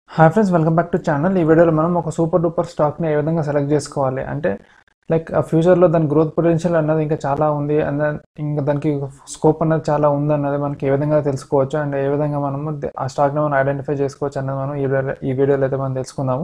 hi friends welcome back to channel ఈ వీడియోలో మనం ఒక సూపర్ డూపర్ స్టాక్ని ఏ విధంగా సెలెక్ట్ చేసుకోవాలి అంటే లైక్ ఆ ఫ్యూచర్లో దాని గ్రోత్ పొటెన్షియల్ అన్నది ఇంకా చాలా ఉంది అండ్ ఇంకా దానికి స్కోప్ అన్నది చాలా ఉంది అన్నది మనకి ఏ విధంగా తెలుసుకోవచ్చు అండ్ ఏ విధంగా మనము ద- ఆ స్టాక్ని మనం ఐడెంటిఫై చేసుకోవచ్చు అన్నది మనం ఈ వీడియో ఈ వీడియోలో అయితే మనం తెలుసుకుందాము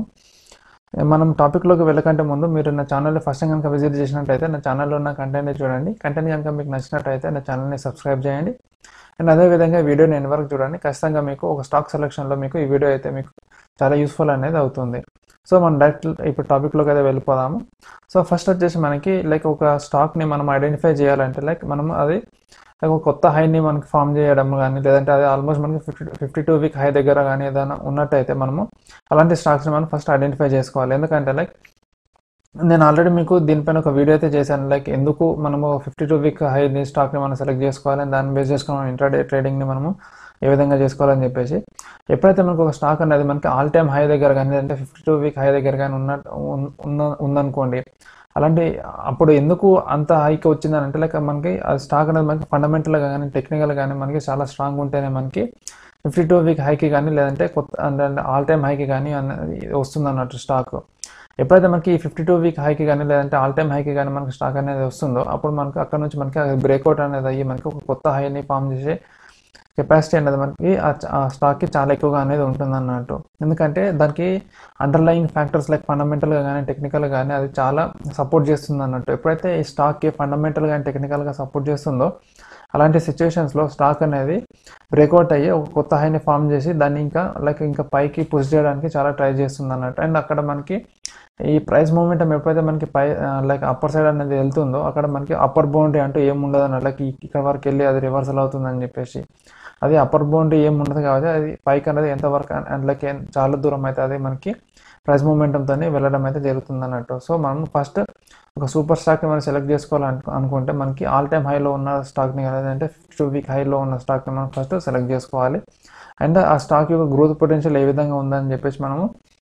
మనం టాపిక్లోకి వెళ్ళకంటే ముందు మీరు నా ఛానల్ని ఫస్ట్ టైం కనుక విజిట్ చేసినట్టయితే నా ఛానల్లో ఉన్న కంటెంట్ చూడండి కంటెంట్ కనుక మీకు నచ్చినట్టయితే నా ఛానల్ని సబ్స్క్రైబ్ చేయండి అండ్ అదేవిధంగా ఈ వీడియోని ఎన్ని వరకు చూడండి ఖచ్చితంగా మీకు ఒక స్టాక్ సెలెక్షన్లో మీకు ఈ వీడియో అయితే మీకు చాలా యూస్ఫుల్ అనేది అవుతుంది సో మనం డైరెక్ట్ ఇప్పుడు టాపిక్లోకి అయితే వెళ్ళిపోదాము సో ఫస్ట్ వచ్చేసి మనకి లైక్ ఒక స్టాక్ని మనం ఐడెంటిఫై చేయాలంటే లైక్ మనం అది లైక్ ఒక కొత్త హైని మనకి ఫామ్ చేయడం కానీ లేదంటే అది ఆల్మోస్ట్ మనకి fifty fifty two week high దగ్గర కానీ ఏదైనా ఉన్నట్టయితే మనము అలాంటి స్టాక్స్ని మనం ఫస్ట్ ఐడెంటిఫై చేసుకోవాలి ఎందుకంటే లైక్ నేను ఆల్రెడీ మీకు దీనిపైన ఒక వీడియో అయితే చేశాను లైక్ ఎందుకు మనము ఫిఫ్టీ టూ వీక్ హైని స్టాక్ని మనం సెలెక్ట్ చేసుకోవాలి and దాన్ని బేస్ చేసుకుని మనం ఇంట్రాడే ట్రేడింగ్ని మనము ఏ విధంగా చేసుకోవాలని చెప్పేసి ఎప్పుడైతే మనకు ఒక స్టాక్ అనేది మనకి ఆల్ టైమ్ హై దగ్గర కానీ లేదంటే ఫిఫ్టీ టూ వీక్ హై దగ్గర కానీ ఉన్న ఉన్- ఉన్న ఉందనుకోండి అలాంటి అప్పుడు ఎందుకు అంత హైకి వచ్చిందని అంటే లైక్ మనకి ఆ స్టాక్ అనేది మనకి ఫండమెంటల్గా కానీ టెక్నికల్ కానీ మనకి చాలా స్ట్రాంగ్ ఉంటేనే మనకి ఫిఫ్టీ టూ వీక్ హైకి కానీ లేదంటే కొత్త అంటే ఆల్ టైమ్ హైకి కానీ అన్నది వస్తుంది అన్నట్టు స్టాక్ ఎప్పుడైతే మనకి ఈ ఫిఫ్టీ టూ వీక్ హైకి కానీ లేదంటే ఆల్ టైమ్ హైకి కానీ మనకి స్టాక్ అనేది వస్తుందో అప్పుడు మనకి అక్కడ నుంచి మనకి బ్రేక్అవుట్ అనేది అయ్యి మనకి ఒక కొత్త హైని ఫామ్ చేసే కెపాసిటీ అనేది మనకి ఆ చ- ఆ స్టాక్కి చాలా ఎక్కువగా అనేది ఉంటుంది అన్నట్టు ఎందుకంటే దానికి అండర్లయింగ్ ఫ్యాక్టర్స్ లైక్ ఫండమెంటల్గా కానీ టెక్నికల్గా కానీ అది చాలా సపోర్ట్ చేస్తుంది అన్నట్టు ఎప్పుడైతే ఈ స్టాక్కి ఫండమెంటల్ కానీ టెక్నికల్గా సపోర్ట్ చేస్తుందో అలాంటి సిచ్యువేషన్స్లో స్టాక్ అనేది బ్రేక్అవుట్ అయ్యి ఒక కొత్త హైని ఫామ్ చేసి దాన్ని ఇంకా లైక్ ఇంకా పైకి పుష్ చేయడానికి చాలా ట్రై చేస్తుంది అన్నట్టు అండ్ అక్కడ మనకి ఈ ప్రైస్ మూమెంటం ఎప్పుడైతే మనకి పై లైక్ అప్పర్ సైడ్ అనేది వెళ్తుందో అక్కడ మనకి అప్పర్ బౌండరీ అంటూ ఏం ఉండదు అన్నట్టు లైక్ ఇక్కడ వరకు వెళ్ళి అది రివర్సల్ అవుతుందని చెప్పేసి అది అప్పర్ బౌండరీ ఏం ఉండదు కాబట్టి అది పైకి అనేది ఎంతవరకు అండ్ లైక్ ఏం- చాలా దూరం అయితే అది మనకి ప్రైస్ మూమెంటంతో వెళ్ళడం అయితే జరుగుతుంది అన్నట్టు సో మనం ఫస్ట్ ఒక సూపర్ స్టాక్ని మనం సెలెక్ట్ చేసుకోవాలని అనుకుంటే మనకి ఆల్ టైమ్ హైలో ఉన్న స్టాక్ని లేదంటే ఫిఫ్టీ టూ వీక్ హైలో ఉన్న స్టాక్ని మనం ఫస్ట్ సెలెక్ట్ చేసుకోవాలి అండ్ ఆ స్టాక్ యొక్క గ్రోత్ పొటెన్షియల్ ఏ విధంగా ఉందని చెప్పేసి మనము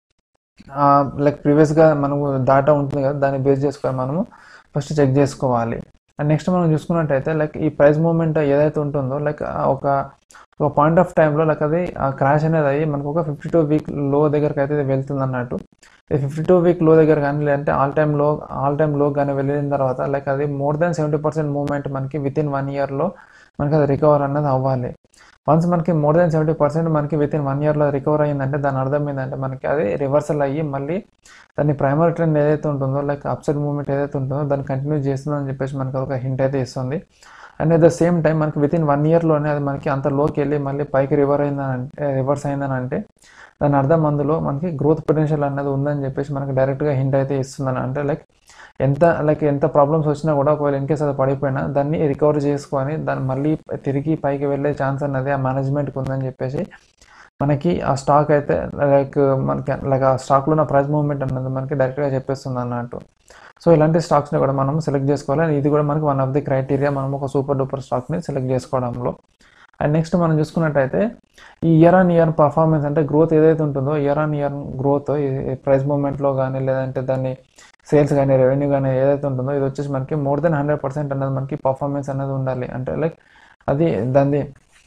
లైక్ ప్రీవియస్గా మనము డాటా ఉంటుంది కదా దాన్ని బేస్ చేసుకొని మనము ఫస్ట్ చెక్ చేసుకోవాలి అండ్ నెక్స్ట్ మనం చూసుకున్నట్టయితే లైక్ ఈ ప్రైస్ మూమెంట్ ఏదైతే ఉంటుందో లైక్ ఒక ఒక పాయింట్ ఆఫ్ టైంలో లైక్ అది ఆ క్రాష్ అనేది అయ్యి మనకు ఒక ఫిఫ్టీ టూ వీక్ లో దగ్గరికి అయితే ఇది వెళ్తుంది అన్నట్టు ఈ ఫిఫ్టీ టూ వీక్ లో దగ్గర కానీ లేదంటే all time low all time low కానీ వెళ్ళిన తర్వాత లైక్ అది more than seventy percent movement మనకి విత్ ఇన్ వన్ ఇయర్లో మనకి అది రికవర్ అన్నది అవ్వాలి వన్స్ మనకి మోర్ దెన్ సెవెంటీ పర్సెంట్ మనకి విత్ ఇన్ వన్ ఇయర్లో రికవర్ అయ్యిందంటే దాని అర్థం ఏంటంటే మనకి అది రివర్సల్ అయ్యి మళ్ళీ దాని ప్రైమరీ ట్రెండ్ ఏదైతే ఉంటుందో లైక్ అప్సైడ్ మూవ్మెంట్ ఏదైతే ఉంటుందో దాన్ని కంటిన్యూ చేస్తుందని చెప్పేసి మనకి ఒక హింట్ అయితే ఇస్తుంది and at the same time మనకి విత్ ఇన్ వన్ ఇయర్లోనే అది మనకి అంత లోకి వెళ్ళి మళ్ళీ పైకి రివర్ అయిందని అంటే రివర్స్ అయిందని అంటే దాని అర్థం అందులో మనకి గ్రోత్ పొటెన్షియల్ అనేది ఉందని చెప్పేసి మనకి డైరెక్ట్గా హింట్ అయితే ఇస్తుందని అంటే లైక్ ఎంత లైక్ ఎంత ప్రాబ్లమ్స్ వచ్చినా కూడా ఒకవేళ ఇన్ కేస్ అది పడిపోయినా దాన్ని రికవర్ చేసుకొని దాన్ని మళ్ళీ తిరిగి పైకి వెళ్ళే ఛాన్స్ అన్నది ఆ మేనేజ్మెంట్కి ఉందని చెప్పేసి మనకి ఆ స్టాక్ అయితే లైక్ మనకి లైక్ ఆ స్టాక్లో ఉన్న ప్రైస్ మూవ్మెంట్ అన్నది మనకి డైరెక్ట్గా చెప్పేస్తుంది అన్నట్టు సో ఇలాంటి స్టాక్స్ని కూడా మనం సెలెక్ట్ చేసుకోవాలి అండ్ ఇది కూడా మనకి వన్ ఆఫ్ ది క్రైటీరియా మనం ఒక సూపర్ డూపర్ స్టాక్ని సెలెక్ట్ చేసుకోవడంలో అండ్ నెక్స్ట్ మనం చూసుకున్నట్టయితే ఈ ఇయర్ ఆన్ ఇయర్ పర్ఫార్మెన్స్ అంటే గ్రోత్ ఏదైతే ఉంటుందో year on year growth price మూమెంట్లో కానీ లేదంటే దాన్ని సేల్స్ కానీ రెవెన్యూ కానీ ఏదైతే ఉంటుందో ఇది వచ్చేసి మనకి మోర్ దెన్ హండ్రెడ్ పర్సెంట్ అనేది మనకి పర్ఫార్మెన్స్ అనేది ఉండాలి అంటే లైక్ అది దాన్ని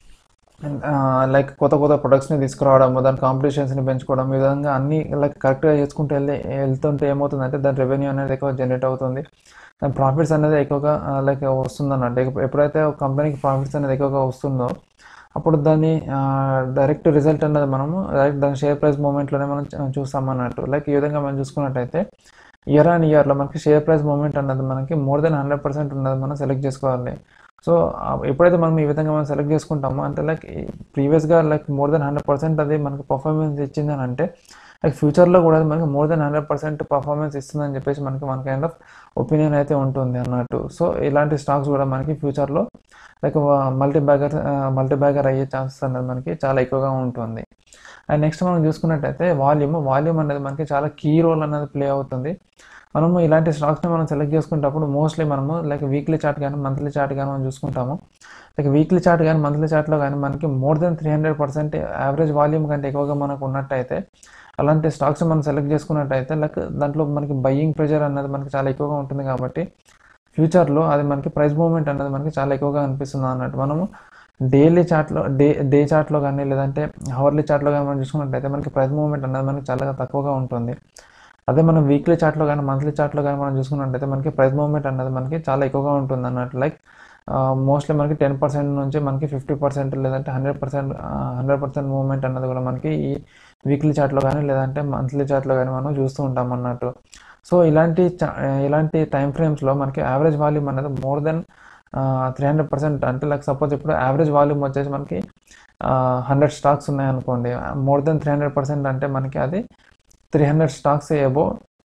లైక్ కొత్త కొత్త ప్రొడక్ట్స్ని తీసుకురావడం దాని కాంపిటీషన్స్ని పెంచుకోవడం ఈ విధంగా అన్ని లైక్ కరెక్ట్గా చేసుకుంటూ వెళ్ళి వెళ్తుంటే ఏమవుతుందంటే దాని రెవెన్యూ అనేది ఎక్కువ జనరేట్ అవుతుంది దాని ప్రాఫిట్స్ అనేది ఎక్కువగా లైక్ వస్తుంది అన్నట్టు ఎప్పు- ఎప్పుడైతే ఒక కంపెనీకి ప్రాఫిట్స్ అనేది ఎక్కువగా వస్తుందో అప్పుడు దాన్ని డైరెక్ట్ రిజల్ట్ అనేది మనము డైరెక్ట్ దాని షేర్ ప్రైస్ మూమెంట్లోనే మనం చూ- చూస్తాం అన్నట్టు లైక్ ఈ విధంగా మనం చూసుకున్నట్టయితే ఇయర్ ఆన్ ఇయర్లో మనకి షేర్ ప్రైస్ మూమెంట్ అన్నది మనకి మోర్ దెన్ హండ్రెడ్ పర్సెంట్ ఉన్నది మనం సెలెక్ట్ చేసుకోవాలి సో ఆ, ఎప్పుడైతే మనం ఈ విధంగా మనం సెలెక్ట్ చేసుకుంటామో అంటే లైక్ ప్రీవియస్గా like more than hundred percent అది మనకి పర్ఫార్మెన్స్ ఇచ్చిందని అంటే లైక్ ఫ్యూచర్లో కూడా అది మనకి more than hundred percent performance ఇస్తుందని చెప్పేసి మనకి మన కైండ్ ఆఫ్ ఒపీనియన్ అయితే ఉంటుంది అన్నట్టు సో ఇలాంటి స్టాక్స్ కూడా మనకి ఫ్యూచర్లో like multi bagger multi bagger అయ్యే ఛాన్సెస్ అనేది మనకి చాలా ఎక్కువగా ఉంటుంది అండ్ నెక్స్ట్ మనం చూసుకున్నట్టయితే వాల్యూమ్ వాల్యూమ్ అనేది మనకి చాలా కీ రోల్ అనేది ప్లే అవుతుంది మనము ఇలాంటి స్టాక్స్ని మనం సెలెక్ట్ చేసుకునేటప్పుడు మోస్ట్లీ మనము లైక్ వీక్లీ చార్ట్ కానీ మంత్లీ చార్ట్ కానీ మనం చూసుకుంటాము లైక్ వీక్లీ చార్ట్ కానీ మంత్లీ చార్ట్లో కానీ మనకి more than three hundred percent average volume కంటే ఎక్కువగా మనకు ఉన్నట్టయితే అలాంటి స్టాక్స్ మనం సెలెక్ట్ చేసుకున్నట్టయితే లైక్ దాంట్లో మనకి బయ్యింగ్ ప్రెషర్ అనేది మనకి చాలా ఎక్కువగా ఉంటుంది కాబట్టి ఫ్యూచర్లో అది మనకి ప్రైస్ మూవ్మెంట్ అనేది మనకి చాలా ఎక్కువగా అనిపిస్తుంది అన్నట్టు మనము డైలీ చార్ట్లో డే డే చార్ట్లో కానీ లేదంటే హవర్లీ చార్ట్లో కానీ మనం చూసుకున్నట్టయితే మనకి ప్రైస్ మూవ్మెంట్ అనేది మనకి చాలా తక్కువగా ఉంటుంది అదే మనం వీక్లీ చార్ట్లో కానీ మంత్లీ చార్ట్లో కానీ మనం చూసుకున్నట్టయితే మనకి ప్రైస్ మూవ్మెంట్ అనేది మనకి చాలా ఎక్కువగా ఉంటుంది అన్నట్టు లైక్ మోస్ట్లీ మనకి టెన్ పర్సెంట్ నుంచి మనకి ఫిఫ్టీ పర్సెంట్ లేదంటే hundred percent hundred percent movement అన్నది కూడా మనకి ఈ వీక్లీ చార్ట్లో కానీ లేదంటే మంత్లీ చార్ట్లో కానీ మనం చూస్తూ ఉంటాం అన్నట్టు సో ఇలాంటి చా- ఇలాంటి టైం ఫ్రేమ్స్లో మనకి యావరేజ్ వాల్యూమ్ అనేది more than three hundred percent అంటే లైక్ సపోజ్ ఇప్పుడు యావరేజ్ వాల్యూమ్ వచ్చేసి మనకి హండ్రెడ్ స్టాక్స్ ఉన్నాయనుకోండి more than three hundred percent అంటే మనకి అది త్రీ హండ్రెడ్ స్టాక్స్ ఏబో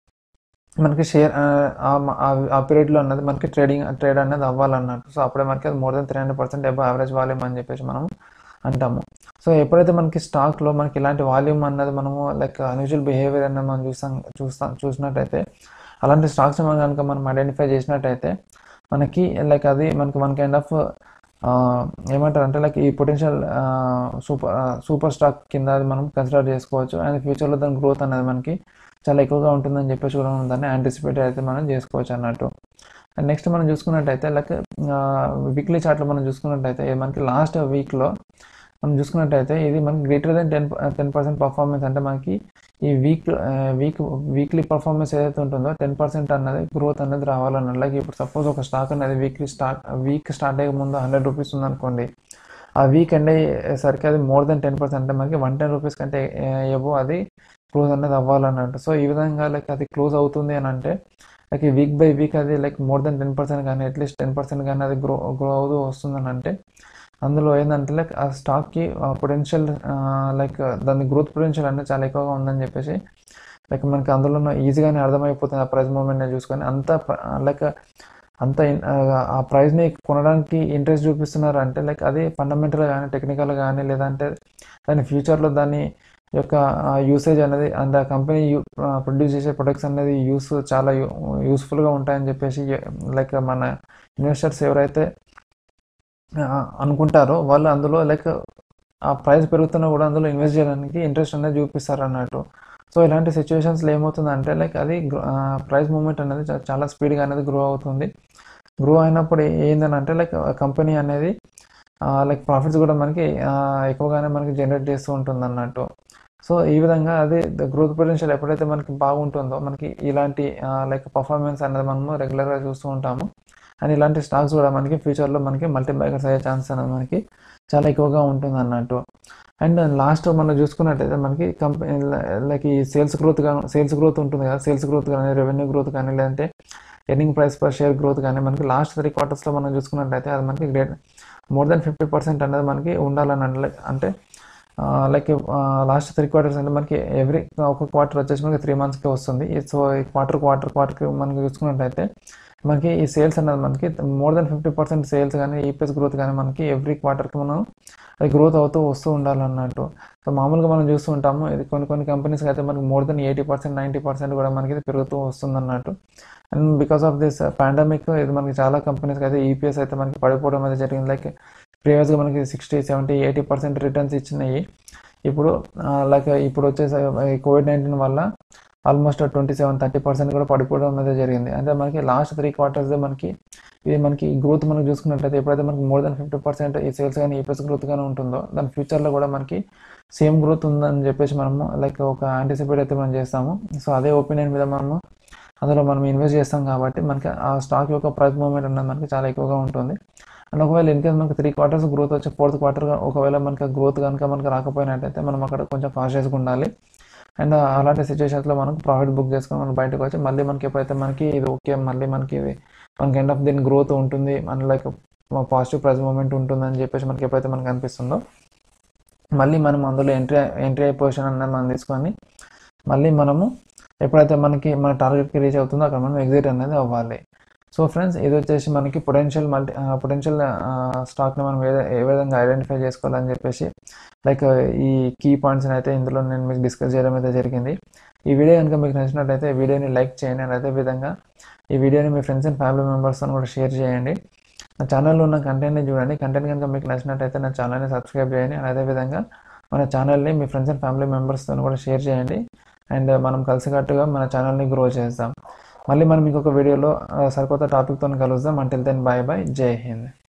మనకి షేర్ ఆ పీరియడ్లో అన్నది మనకి ట్రేడింగ్ ట్రేడ్ అనేది అవ్వాలన్నట్టు సో అప్పుడే మనకి అది more than three hundred percent above average volume అని చెప్పేసి మనం అంటాము సో ఎప్పుడైతే మనకి స్టాక్లో మనకి ఇలాంటి వాల్యూమ్ అన్నది మనము లైక్ అన్యూజువల్ బిహేవియర్ అన్నది మనం చూస్తాం చూస్తాం చూసినట్టయితే అలాంటి స్టాక్స్ మనం కనుక మనం ఐడెంటిఫై చేసినట్టయితే మనకి లైక్ అది మనకి వన్ కైండ్ ఆఫ్ ఏమంటారు అంటే లైక్ ఈ పొటెన్షియల్ సూపర్ సూపర్ స్టాక్ కింద అది మనం కన్సిడర్ చేసుకోవచ్చు అండ్ ఫ్యూచర్లో దాని గ్రోత్ అనేది మనకి చాలా ఎక్కువగా ఉంటుందని చెప్పేసి కూడా మనం దాన్ని యాంటిసిపేట్ అయితే మనం చేసుకోవచ్చు అన్నట్టు అండ్ నెక్స్ట్ మనం చూసుకున్నట్టయితే లైక్ వీక్లీ చార్ట్లో మనం చూసుకున్నట్టయితే ఇది మనకి లాస్ట్ వీక్లో మనం చూసుకున్నట్టయితే ఇది మనకి greater than ten ten percent performance అంటే మనకి ఈ వీక్ వీక్ వీక్లీ పర్ఫార్మెన్స్ ఏదైతే ఉంటుందో టెన్ పర్సెంట్ అన్నది గ్రోత్ అనేది రావాలన్నది లైక్ ఇప్పుడు సపోజ్ ఒక స్టాక్ అనేది వీక్లీ స్టార్ట్ వీక్ స్టార్ట్ అయ్యే ముందు హండ్రెడ్ రూపీస్ ఉందనుకోండి ఆ వీక్ ఎండ్ అయ్యేసరికి అది మోర్ దెన్ టెన్ పర్సెంట్ అంటే మనకి వన్ టెన్ రూపీస్ కంటే ఏవో అది క్లోజ్ అనేది అవ్వాలన్నట్టు సో ఈ విధంగా లైక్ అది క్లోజ్ అవుతుంది అని అంటే లైక్ వీక్ బై వీక్ అది like more than ten percent కానీ అట్లీస్ట్ టెన్ పర్సెంట్ కానీ అది గ్రో గ్రో అవుతూ వస్తుందని అంటే అందులో ఏంటంటే లైక్ ఆ స్టాక్కి పొటెన్షియల్ లైక్ దాని గ్రోత్ పొటెన్షియల్ అనేది చాలా ఎక్కువగా ఉందని చెప్పేసి లైక్ మనకి అందులో ఈజీగానే అర్థమైపోతుంది ఆ ప్రైస్ మూమెంట్ని చూసుకొని అంత లైక్ అంత ఇన్- ఆ ప్రైస్ని కొనడానికి ఇంట్రెస్ట్ చూపిస్తున్నారు అంటే లైక్ అది ఫండమెంటల్ కానీ టెక్నికల్ కానీ లేదంటే దాని ఫ్యూచర్లో దాని యొక్క యూసేజ్ అనేది అండ్ ఆ కంపెనీ ప్రొడ్యూస్ చేసే ప్రొడక్ట్స్ అనేది యూస్ చాలా యూస్ఫుల్గా ఉంటాయని చెప్పేసి లైక్ మన ఇన్వెస్టర్స్ ఎవరైతే ఆ, అనుకుంటారో వాళ్ళు అందులో లైక్ ఆ ప్రైస్ పెరుగుతున్నా కూడా అందులో ఇన్వెస్ట్ చేయడానికి ఇంట్రెస్ట్ అనేది చూపిస్తారు అన్నట్టు సో ఇలాంటి సిచ్యువేషన్స్లో ఏమవుతుందంటే లైక్ అది ప్రైస్ మూమెంట్ అనేది చా- చాలా స్పీడ్గా అనేది గ్రో అవుతుంది గ్రో అయినప్పుడు ఏందని అంటే లైక్ కంపెనీ అనేది లైక్ ప్రాఫిట్స్ కూడా మనకి ఆ, ఎక్కువగానే మనకి జనరేట్ చేస్తూ ఉంటుంది అన్నట్టు సో ఈ విధంగా అది గ్రోత్ పొటెన్షియల్ ఎప్పుడైతే మనకి బాగుంటుందో మనకి ఇలాంటి లైక్ పర్ఫార్మెన్స్ అనేది మనము రెగ్యులర్గా చూస్తూ ఉంటాము అండ్ ఇలాంటి స్టాక్స్ కూడా మనకి ఫ్యూచర్లో మనకి మల్టీ బ్యాగర్స్ అయ్యే ఛాన్స్ అనేది మనకి చాలా ఎక్కువగా ఉంటుంది అన్నట్టు అండ్ లాస్ట్ మనం చూసుకున్నట్టయితే మనకి కంపెనీ లైక్ ఈ సేల్స్ గ్రోత్ కానీ సేల్స్ గ్రోత్ ఉంటుంది కదా సేల్స్ గ్రోత్ కానీ రెవెన్యూ గ్రోత్ కానీ లేదంటే earning price per share growth కానీ మనకి లాస్ట్ త్రీ క్వార్టర్స్లో మనం చూసుకున్నట్టయితే అది మనకి great more than fifty percent అనేది మనకి ఉండాలని అంటే- అంటే లైక్ లాస్ట్ త్రీ క్వార్టర్స్ అంటే మనకి ఎవ్రీ ఒక క్వార్టర్ వచ్చేసి మనకి త్రీ మంత్స్కి వస్తుంది సో ఈ క్వార్టర్ క్వార్టర్ క్వార్టర్కి మనకి చూసుకున్నట్టయితే మనకి ఈ సేల్స్ అనేది మనకి more than fifty percent sales కానీ ఈపీఎస్ గ్రోత్ కానీ మనకి ఎవ్రీ క్వార్టర్కి మనం అది గ్రోత్ అవుతూ వస్తూ ఉండాలన్నట్టు సో మామూలుగా మనం చూస్తూ ఉంటాము ఇది కొన్ని కొన్ని కంపెనీస్కి అయితే మనకి more than eighty percent ninety percent కూడా మనకి ఇది పెరుగుతూ వస్తుంది అన్నట్టు and because of this pandemic ఇది మనకి చాలా కంపెనీస్కి అయితే ఈపీఎస్ అయితే మనకి పడిపోవడం అయితే జరిగింది లైక్ ప్రీవియస్గా మనకి sixty seventy eighty percent returns ఇచ్చినాయి ఇప్పుడు లైక్ ఇప్పుడు వచ్చేసి కోవిడ్ నైన్టీన్ వల్ల almost twenty seven thirty percent కూడా పడిపోవడం అయితే జరిగింది అంటే మనకి లాస్ట్ త్రీ క్వార్టర్స్ మనకి ఇది మనకి గ్రోత్ మనం చూసుకున్నట్లయితే ఎప్పుడైతే మనకి మోర్ దెన్ ఫిఫ్టీ పర్సెంట్ ఈ సేల్స్ కానీ ఈపీఎస్ గ్రోత్ కానీ ఉంటుందో దాని ఫ్యూచర్లో కూడా మనకి సేమ్ గ్రోత్ ఉందని చెప్పేసి మనము లైక్ ఒక యాంటిసిపేట్ అయితే మనం చేస్తాము సో అదే ఒపీనియన్ మీద మనము అందులో మనం ఇన్వెస్ట్ చేస్తాం కాబట్టి మనకి ఆ స్టాక్ యొక్క ప్రైస్ మూవ్మెంట్ అన్నది మనకి చాలా ఎక్కువగా ఉంటుంది అండ్ ఒకవేళ ఇన్ కేస్ మనకి త్రీ క్వార్టర్స్ గ్రోత్ వచ్చి ఫోర్త్ క్వార్టర్ ఒకవేళ మనకి గ్రోత్ కనుక మనకి రాకపోయినట్టయితే మనం అక్కడ కొంచెం కాన్షియస్గా ఉండాలి అండ్ అలాంటి సిచ్యువేషన్స్లో మనం ప్రాఫిట్ బుక్ చేసుకొని మనం బయటకు వచ్చి మళ్ళీ మనకి ఎప్పుడైతే మనకి ఇది ఓకే మళ్ళీ మనకి ఇది మనకి ఎండ్ ఆఫ్ దీని గ్రోత్ ఉంటుంది మన లైక్ పాజిటివ్ ప్రైస్ మూమెంట్ ఉంటుంది అని చెప్పేసి మనకి ఎప్పుడైతే మనకి అనిపిస్తుందో మళ్ళీ మనం అందులో ఎంట్రీ ఎంట్రీ అయ్యే పొజిషన్ అనేది మనం తీసుకొని మళ్ళీ మనము ఎప్పుడైతే మనకి మన టార్గెట్కి రీచ్ అవుతుందో అక్కడ మనం ఎగ్జిట్ అనేది అవ్వాలి సో ఫ్రెండ్స్ ఇది వచ్చేసి మనకి పొటెన్షియల్ మల్టీ పొటెన్షియల్ స్టాక్ని మనం ఏ ఏ విధంగా ఐడెంటిఫై చేసుకోవాలని చెప్పేసి లైక్ ఈ కీ పాయింట్స్ని అయితే ఇందులో నేను మీకు డిస్కస్ చేయడం అయితే జరిగింది ఈ వీడియో కనుక మీకు నచ్చినట్లయితే ఈ వీడియోని లైక్ చేయండి అండ్ అదేవిధంగా ఈ వీడియోని మీ ఫ్రెండ్స్ అండ్ ఫ్యామిలీ మెంబర్స్తో కూడా షేర్ చేయండి నా ఛానల్లో ఉన్న కంటెంట్ని చూడండి కంటెంట్ కనుక మీకు నచ్చినట్టయితే నా ఛానల్ని సబ్స్క్రైబ్ చేయండి అండ్ అదేవిధంగా మన ఛానల్ని మీ ఫ్రెండ్స్ అండ్ ఫ్యామిలీ మెంబర్స్తో కూడా షేర్ చేయండి అండ్ మనం కలిసికట్టుగా మన ఛానల్ని గ్రో చేద్దాం మళ్ళీ మనం ఇంకొక వీడియోలో సరికొత్త టాపిక్తో కలుద్దాం అంటిల్ దెన్ బాయ్ బాయ్ జై హింద్